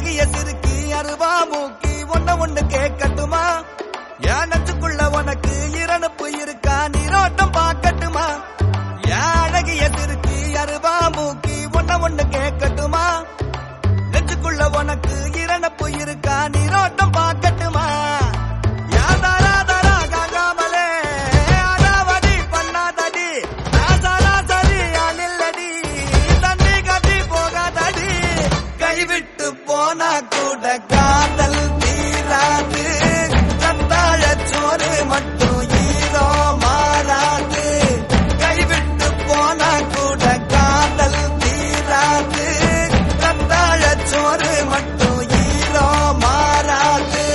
அழகிய சிறுக்கி அருவா மூக்கி ஒண்ணு ஒண்ணு கேட்கட்டுமா என் நெஞ்சுக்குள்ள உனக்கு இரணுப்பு இருக்கா நீரோட்டம் பார்க்கட்டுமா என் அழகிய சிறுக்கி அருவா மூக்கி ஒண்ணு ஒண்ணு கேட்கட்டுமா நெஞ்சுக்குள்ள உனக்கு இரணப்பு இருக்கா நீரோட்டம் பார்க்கட்டுமா யாதாரா தாரா காங்காமலே அடாவடி பண்ணாதடி ஆசாரா சரி அணில்லடி தண்ணி கட்டி போகாதடி கைவிட்டு போனா கூட காதல் தீராது கத்தாழ சோறு மட்டும் ஈரோ மாறாது கைவிட்டு போனா கூட காதல் தீராது கத்தாழ சோறு மட்டும் ஈரோ மாறாது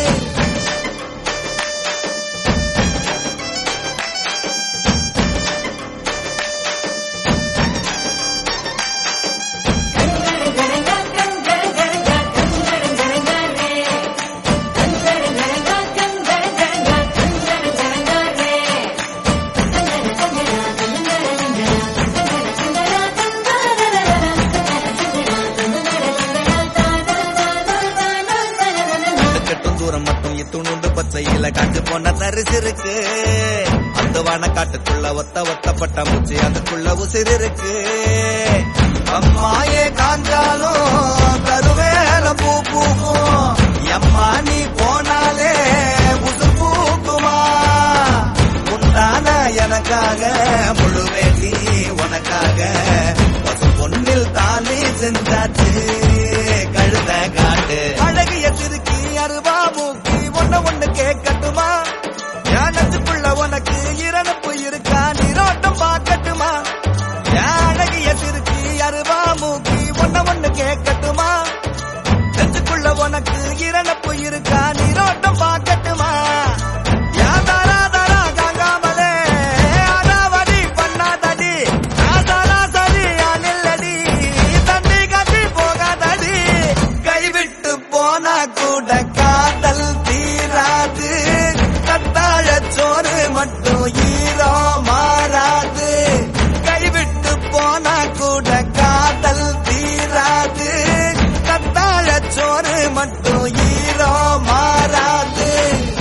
கட்டும் தூரம் மட்டும் இத்துணுண்டு பச்சையில காஞ்சு போன தரிசு இருக்கு அந்த வான காட்டுக்குள்ள ஒத்த ஒத்தப்பட்ட மூச்சு அதுக்குள்ள உசிறு இருக்கு அம்மாயே காஞ்சாலும் கருவேல பூ பூக்கும் எம்மா நீ போனாலே உசு பூக்குமா உண்டான எனக்காக முழு வேண்டி உனக்காக பசு பொன்னில் தாலி செஞ்சாச்சு கழுத காட்டு அழகிய சிறுக்கி அருவா மூக்கி ஒண்ணு ஒண்ணு கேட்கட்டுமா ஞானத்துக்குள்ள உனக்கு இரணுப்பு இருக்கா நீரோட்டம் பார்க்கட்டுமா என் அழகிய சிறுக்கி அருவா மூக்கி ஒண்ணு ஒண்ணு கேட்கட்டுமா நெஞ்சுக்குள்ள உனக்கு இரணுப்பு இருக்கா நீரோட்டம் பார்க்கட்டுமா யா தாரா தாரா காங்காமலே அடாவடி பண்ணாதடி ஆசாரா சரி அணில்லடி தண்ணி கட்டி போகாதடி கைவிட்டு போனா கூட காதல் தீராது கத்தாழ சோறு மட்டும் ஈரோ மாறாது கைவிட்டு போனா கூட காதல் தீராது கத்தாழ சோறு மட்டும் ஈரோ மாறாது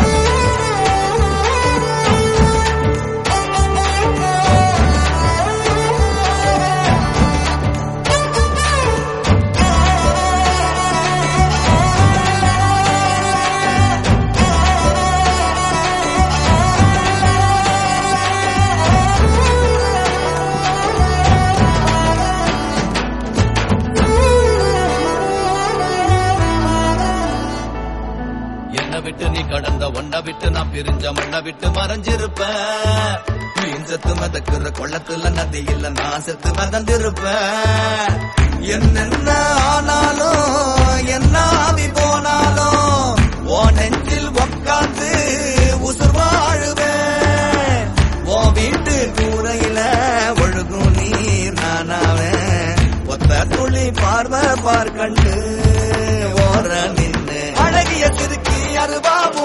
என்னை விட்டு நீ கடந்த ஒன்ன விட்டு நான் பிரிஞ்ச மண்ணை விட்டு மறைஞ்சிருப்பேன் மீன் செத்து மிதக்குற கொள்ளத்துல நதி இல்ல நான் செத்து மிதந்திருப்பேன் என்னென்ன ஆனாலும் என்ன ஆவி போனாலும் ஓ நெஞ்சில் உக்காந்து உசுர் வாழுவேன் ஓ வீட்டு கூரையில ஒழுகும் நீர் நானாவேன் ஒத்த துளி பார்வை பார்க்கண்டு ஓர நின்னு அழகிய சிறுக்கி அருவா